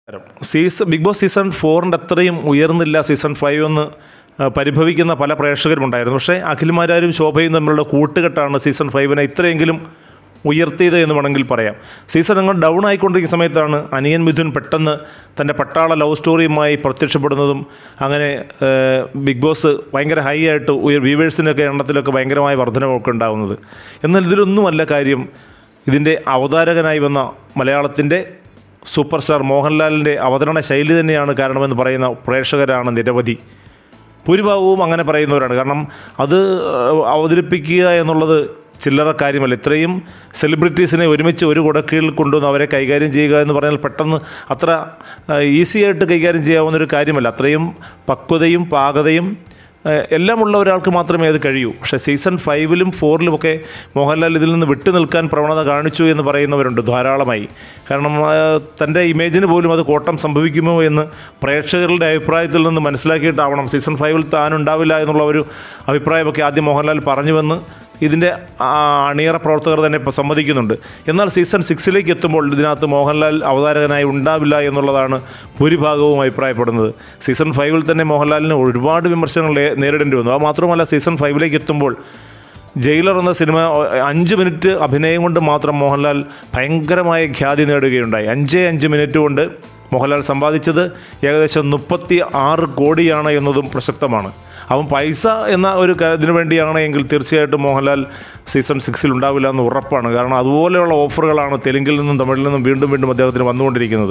season big boss season ഫോറിൻ്റെ അത്രയും ഉയർന്നില്ല season five എന്ന് ആ, പരിഭവിക്കുന്ന പല പ്രേക്ഷകരുമുണ്ടായിരുന്നു പക്ഷേ അഖിൽമാരാരും ശോഭയും തമ്മിലുള്ള കൂട്ടുകെട്ടാണ് സീസൺ ഫൈവിനെ ഇത്രയെങ്കിലും ഉയർത്തിയത് എന്ന് വേണമെങ്കിൽ പറയാം സീസൺ അങ്ങ് ഡൗൺ ആയിക്കൊണ്ടിരിക്കുന്ന സമയത്താണ് അനിയൻ മിഥുൻ പെട്ടെന്ന് തൻ്റെ പട്ടാള ലവ് സ്റ്റോറിയുമായി പ്രത്യക്ഷപ്പെടുന്നതും അങ്ങനെ ആ, ബിഗ് ബോസ് ഭയങ്കര ഹൈ ആയിട്ട് ഉയർ വ്യൂവേഴ്സിനൊക്കെ എണ്ണത്തിലൊക്കെ ഭയങ്കരമായ വർധനമൊക്കെ ഉണ്ടാകുന്നത് എന്നാൽ ഇതിലൊന്നുമല്ല കാര്യം ഇതിൻ്റെ അവതാരകനായി വന്ന മലയാളത്തിൻ്റെ സൂപ്പർ സ്റ്റാർ മോഹൻലാലിൻ്റെ അവതരണ ശൈലി തന്നെയാണ് കാരണമെന്ന് പറയുന്ന പ്രേക്ഷകരാണ് നിരവധി ഭൂരിഭാഗവും അങ്ങനെ പറയുന്നവരാണ് കാരണം അത് ഏഹ്, അവതരിപ്പിക്കുക എന്നുള്ളത് ചില്ലറ കാര്യമല്ല ഇത്രയും സെലിബ്രിറ്റീസിനെ ഒരുമിച്ച് ഒരു കുടക്കീഴിൽ കൊണ്ടുവന്ന് അവരെ കൈകാര്യം ചെയ്യുക എന്ന് പറഞ്ഞാൽ പെട്ടെന്ന് അത്ര ഈസി ആയിട്ട് കൈകാര്യം ചെയ്യാവുന്ന ഒരു കാര്യമല്ല അത്രയും പക്വതയും പാകതയും ഏഹ്, എല്ലാമുള്ള ഒരാൾക്ക് മാത്രമേ അത് കഴിയൂ പക്ഷേ സീസൺ ഫൈവിലും ഫോറിലുമൊക്കെ മോഹൻലാൽ ഇതിൽ നിന്ന് വിട്ടു നിൽക്കാൻ പ്രവണത കാണിച്ചു എന്ന് പറയുന്നവരുണ്ട് ധാരാളമായി കാരണം ഏഹ്, തൻ്റെ ഇമേജിന് പോലും അത് കോട്ടം സംഭവിക്കുമോ എന്ന് പ്രേക്ഷകരുടെ അഭിപ്രായത്തിൽ നിന്ന് മനസ്സിലാക്കിയിട്ടാവണം സീസൺ ഫൈവിൽ താനുണ്ടാവില്ല എന്നുള്ള ഒരു അഭിപ്രായമൊക്കെ ആദ്യം മോഹൻലാൽ പറഞ്ഞുവെന്ന് ഇതിൻ്റെ ആ, അണിയറ പ്രവർത്തകർ തന്നെ ഇപ്പോൾ സമ്മതിക്കുന്നുണ്ട് എന്നാൽ സീസൺ സിക്സിലേക്ക് എത്തുമ്പോൾ ഇതിനകത്ത് മോഹൻലാൽ അവതാരകനായി ഉണ്ടാവില്ല എന്നുള്ളതാണ് ഭൂരിഭാഗവും അഭിപ്രായപ്പെടുന്നത് സീസൺ ഫൈവിൽ തന്നെ മോഹൻലാലിന് ഒരുപാട് വിമർശനങ്ങൾ നേ- നേരിടേണ്ടി വന്നു അത് മാത്രമല്ല സീസൺ ഫൈവിലേക്ക് എത്തുമ്പോൾ ജയിലർ എന്ന സിനിമ അഞ്ച് മിനിറ്റ് അഭിനയം കൊണ്ട് മാത്രം മോഹൻലാൽ ഭയങ്കരമായ ഖ്യാതി നേടുകയുണ്ടായി അഞ്ചേ അഞ്ച് മിനിറ്റ് കൊണ്ട് മോഹൻലാൽ സമ്പാദിച്ചത് ഏകദേശം മുപ്പത്തി ആറ് കോടിയാണ് എന്നതും പ്രസക്തമാണ് അവൻ പൈസ എന്ന ഒരു ക- ഇതിനു വേണ്ടിയാണ് എങ്കിൽ തീർച്ചയായിട്ടും മോഹൻലാൽ സീസൺ സിക്സിൽ ഉണ്ടാവില്ല എന്ന് ഉറപ്പാണ് കാരണം അതുപോലെയുള്ള ഓഫറുകളാണ് തെലുങ്കിൽ നിന്നും തമിഴിൽ നിന്നും വീണ്ടും വീണ്ടും അദ്ദേഹത്തിന് വന്നുകൊണ്ടിരിക്കുന്നത്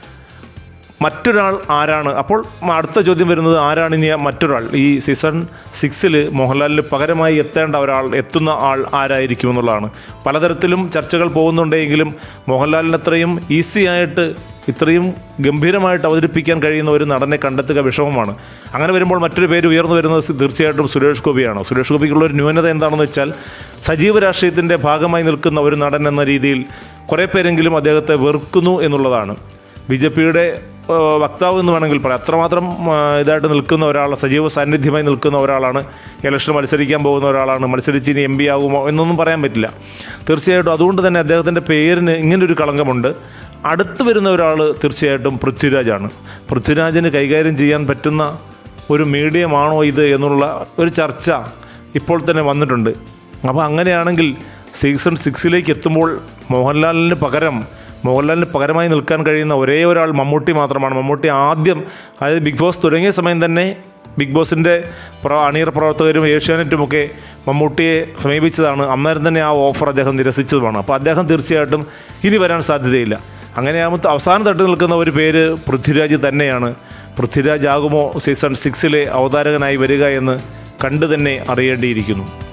മറ്റൊരാൾ ആരാണ് അപ്പോൾ അടുത്ത ചോദ്യം വരുന്നത് ആരാണ് ഇനി ആ മറ്റൊരാൾ ഈ സീസൺ സിക്സിൽ മോഹൻലാലിന് പകരമായി എത്തേണ്ട ഒരാൾ എത്തുന്ന ആൾ ആരായിരിക്കും എന്നുള്ളതാണ് പലതരത്തിലും ചർച്ചകൾ പോകുന്നുണ്ടെങ്കിലും മോഹൻലാലിന് അത്രയും ഈസി ആയിട്ട് ഇത്രയും ഗംഭീരമായിട്ട് അവതരിപ്പിക്കാൻ കഴിയുന്ന ഒരു നടനെ കണ്ടെത്തുക വിഷമമാണ് അങ്ങനെ വരുമ്പോൾ മറ്റൊരു പേര് ഉയർന്നു വരുന്നത് സി- തീർച്ചയായിട്ടും സുരേഷ് ഗോപിയാണ് സുരേഷ് ഗോപിക്കുള്ള ഒരു ന്യൂനത എന്താണെന്ന് വെച്ചാൽ സജീവ രാഷ്ട്രീയത്തിൻ്റെ ഭാഗമായി നിൽക്കുന്ന ഒരു നടൻ എന്ന രീതിയിൽ കുറേ പേരെങ്കിലും അദ്ദേഹത്തെ വെറുക്കുന്നു എന്നുള്ളതാണ് ബി ജെ പിയുടെ വക്താവ് എന്ന് വേണമെങ്കിൽ പറയാം അത്രമാത്രം ആ, ഇതായിട്ട് നിൽക്കുന്ന ഒരാൾ സജീവ സാന്നിധ്യമായി നിൽക്കുന്ന ഒരാളാണ് ഇലക്ഷൻ മത്സരിക്കാൻ പോകുന്ന ഒരാളാണ് മത്സരിച്ച് ഇനി എം പി ആകുമോ എന്നൊന്നും പറയാൻ പറ്റില്ല തീർച്ചയായിട്ടും അതുകൊണ്ട് തന്നെ അദ്ദേഹത്തിൻ്റെ പേരിന് ഇങ്ങനൊരു കളങ്കമുണ്ട് അടുത്ത് വരുന്ന ഒരാൾ തീർച്ചയായിട്ടും പൃഥ്വിരാജാണ് പൃഥ്വിരാജിന് കൈകാര്യം ചെയ്യാൻ പറ്റുന്ന ഒരു മീഡിയമാണോ ഇത് എന്നുള്ള ഒരു ചർച്ച ഇപ്പോൾ തന്നെ വന്നിട്ടുണ്ട് അപ്പോൾ അങ്ങനെയാണെങ്കിൽ സീസൺ സിക്സിലേക്ക് എത്തുമ്പോൾ മോഹൻലാലിന് പകരം മോഹൻലാലിന് പകരമായി നിൽക്കാൻ കഴിയുന്ന ഒരേ ഒരാൾ മമ്മൂട്ടി മാത്രമാണ് മമ്മൂട്ടി ആദ്യം അതായത് ബിഗ് ബോസ് തുടങ്ങിയ സമയം തന്നെ ബിഗ് ബോസിൻ്റെ പ്ര അണിയറ പ്രവർത്തകരും ഏഷ്യാനെറ്റുമൊക്കെ മമ്മൂട്ടിയെ സമീപിച്ചതാണ് അന്നേരം തന്നെ ആ ഓഫർ അദ്ദേഹം നിരസിച്ചതുമാണ് അപ്പോൾ അദ്ദേഹം തീർച്ചയായിട്ടും ഇനി വരാൻ സാധ്യതയില്ല അങ്ങനെയാകുമ്പോൾ അവസാന തട്ട് നിൽക്കുന്ന ഒരു പേര് പൃഥ്വിരാജ് തന്നെയാണ് പൃഥ്വിരാജ് ആകുമോ സീസൺ സിക്സിലെ അവതാരകനായി വരിക എന്ന് കണ്ടു തന്നെ അറിയേണ്ടിയിരിക്കുന്നു